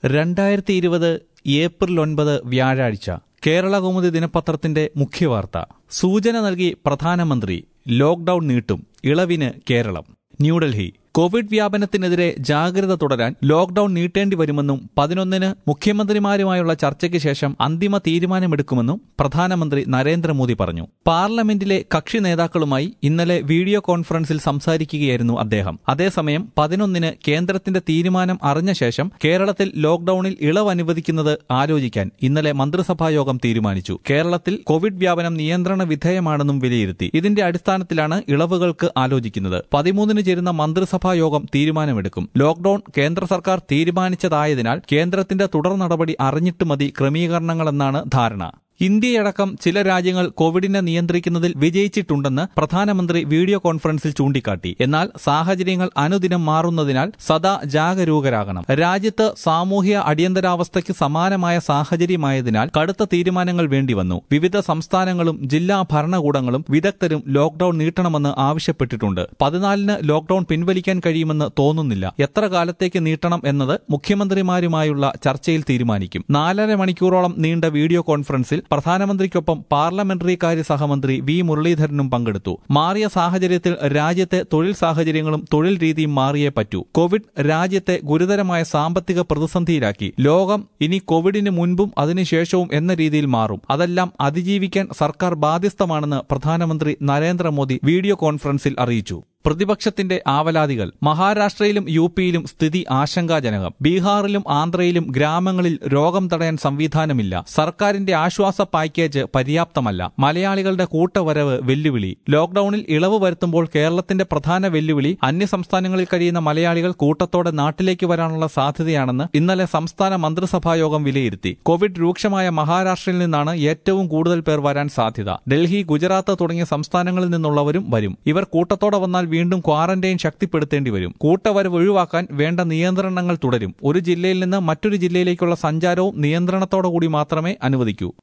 രണ്ടായിരത്തി ഇരുപത് ഏപ്രിൽ ഒൻപത് വ്യാഴാഴ്ച കേരളകൗമുദി ദിനപത്രത്തിന്റെ മുഖ്യവാർത്ത സൂചന നൽകി പ്രധാനമന്ത്രി ലോക്ഡൌൺ നീട്ടും ഇളവിന് കേരളം ന്യൂഡൽഹി കോവിഡ് വ്യാപനത്തിനെതിരെ ജാഗ്രത തുടരാൻ ലോക്ഡൌൺ നീട്ടേണ്ടി വരുമെന്നും പതിനൊന്നിന് മുഖ്യമന്ത്രിമാരുമായുള്ള ചർച്ചയ്ക്ക് ശേഷം അന്തിമ തീരുമാനമെടുക്കുമെന്നും പ്രധാനമന്ത്രി നരേന്ദ്രമോദി പറഞ്ഞു പാർലമെന്റിലെ കക്ഷി നേതാക്കളുമായി ഇന്നലെ വീഡിയോ കോൺഫറൻസിൽ സംസാരിക്കുകയായിരുന്നു അദ്ദേഹം അതേസമയം പതിനൊന്നിന് കേന്ദ്രത്തിന്റെ തീരുമാനം അറിഞ്ഞ ശേഷം കേരളത്തിൽ ലോക്ഡൌണിൽ ഇളവ് അനുവദിക്കുന്നത് ആലോചിക്കാൻ ഇന്നലെ മന്ത്രിസഭാ യോഗം തീരുമാനിച്ചു കേരളത്തിൽ കോവിഡ് വ്യാപനം നിയന്ത്രണ വിധേയമാണെന്നും വിലയിരുത്തി ഇതിന്റെ അടിസ്ഥാനത്തിലാണ് ഇളവുകൾക്ക് ആലോചിക്കുന്നത് പതിമൂന്നിന് ചേരുന്ന മന്ത്രിസഭാ യോഗം തീരുമാനമെടുക്കും ലോക്ഡൌൺ കേന്ദ്ര സർക്കാർ തീരുമാനിച്ചതായതിനാൽ കേന്ദ്രത്തിന്റെ തുടർ നടപടി അറിഞ്ഞിട്ട് മതി ക്രമീകരണങ്ങളെന്നാണ് ധാരണ ഇന്ത്യയടക്കം ചില രാജ്യങ്ങൾ കോവിഡിനെ നിയന്ത്രിക്കുന്നതിൽ വിജയിച്ചിട്ടുണ്ടെന്ന് പ്രധാനമന്ത്രി വീഡിയോ കോൺഫറൻസിൽ ചൂണ്ടിക്കാട്ടി എന്നാൽ സാഹചര്യങ്ങൾ അനുദിനം മാറുന്നതിനാൽ സദാ ജാഗരൂകരാകണം രാജ്യത്ത് സാമൂഹ്യ അടിയന്തരാവസ്ഥയ്ക്ക് സമാനമായ സാഹചര്യമായതിനാൽ കടുത്ത തീരുമാനങ്ങൾ വേണ്ടിവന്നു വിവിധ സംസ്ഥാനങ്ങളും ജില്ലാ ഭരണകൂടങ്ങളും വിദഗ്ധരും ലോക്ഡൌൺ നീട്ടണമെന്ന് ആവശ്യപ്പെട്ടിട്ടുണ്ട് പതിനാലിന് ലോക്ഡൌൺ പിൻവലിക്കാൻ കഴിയുമെന്ന് തോന്നുന്നില്ല എത്ര കാലത്തേക്ക് നീട്ടണം എന്നത് മുഖ്യമന്ത്രിമാരുമായുള്ള ചർച്ചയിൽ തീരുമാനിക്കും നാലര മണിക്കൂറോളം നീണ്ട വീഡിയോ കോൺഫറൻസിൽ പ്രധാനമന്ത്രിക്കൊപ്പം പാർലമെന്ററി കാര്യ സഹമന്ത്രി വി മുരളീധരനും പങ്കെടുത്തു മാറിയ സാഹചര്യത്തിൽ രാജ്യത്തെ തൊഴിൽ സാഹചര്യങ്ങളും തൊഴിൽ രീതിയും മാറിയേ പറ്റൂ കോവിഡ് രാജ്യത്തെ ഗുരുതരമായ സാമ്പത്തിക പ്രതിസന്ധിയിലാക്കി ലോകം ഇനി കോവിഡിന് മുൻപും അതിനുശേഷവും എന്ന രീതിയിൽ മാറും അതെല്ലാം അതിജീവിക്കാൻ സർക്കാർ ബാധ്യസ്ഥമാണെന്ന് പ്രധാനമന്ത്രി നരേന്ദ്രമോദി വീഡിയോ കോൺഫറൻസിൽ അറിയിച്ചു പ്രതിപക്ഷത്തിന്റെ ആവലാതികൾ മഹാരാഷ്ട്രയിലും യു പിയിലും സ്ഥിതി ആശങ്കാജനകം ബീഹാറിലും ആന്ധ്രയിലും ഗ്രാമങ്ങളിൽ രോഗം തടയാൻ സംവിധാനമില്ല സർക്കാരിന്റെ ആശ്വാസ പാക്കേജ് പര്യാപ്തമല്ല മലയാളികളുടെ കൂട്ടവരവ് വെല്ലുവിളി ലോക്ഡൌണിൽ ഇളവ് വരുത്തുമ്പോൾ കേരളത്തിന്റെ പ്രധാന വെല്ലുവിളി അന്യസംസ്ഥാനങ്ങളിൽ കഴിയുന്ന മലയാളികൾ കൂട്ടത്തോടെ നാട്ടിലേക്ക് വരാനുള്ള സാധ്യതയാണെന്ന് ഇന്നലെ സംസ്ഥാന മന്ത്രിസഭാ യോഗം വിലയിരുത്തി കോവിഡ് രൂക്ഷമായ മഹാരാഷ്ട്രയിൽ നിന്നാണ് ഏറ്റവും കൂടുതൽ പേർ വരാൻ സാധ്യത ഡൽഹി ഗുജറാത്ത് തുടങ്ങിയ സംസ്ഥാനങ്ങളിൽ നിന്നുള്ളവരും വരും ഇവർ കൂട്ടത്തോടെ വന്നാൽ വീണ്ടും ക്വാറന്റൈൻ ശക്തിപ്പെടുത്തേണ്ടി വരും കൂട്ടവരവ് ഒഴിവാക്കാൻ വേണ്ട നിയന്ത്രണങ്ങൾ തുടരും ഒരു ജില്ലയിൽ നിന്ന് മറ്റൊരു ജില്ലയിലേക്കുള്ള സഞ്ചാരവും നിയന്ത്രണത്തോടു കൂടി മാത്രമേ അനുവദിക്കൂ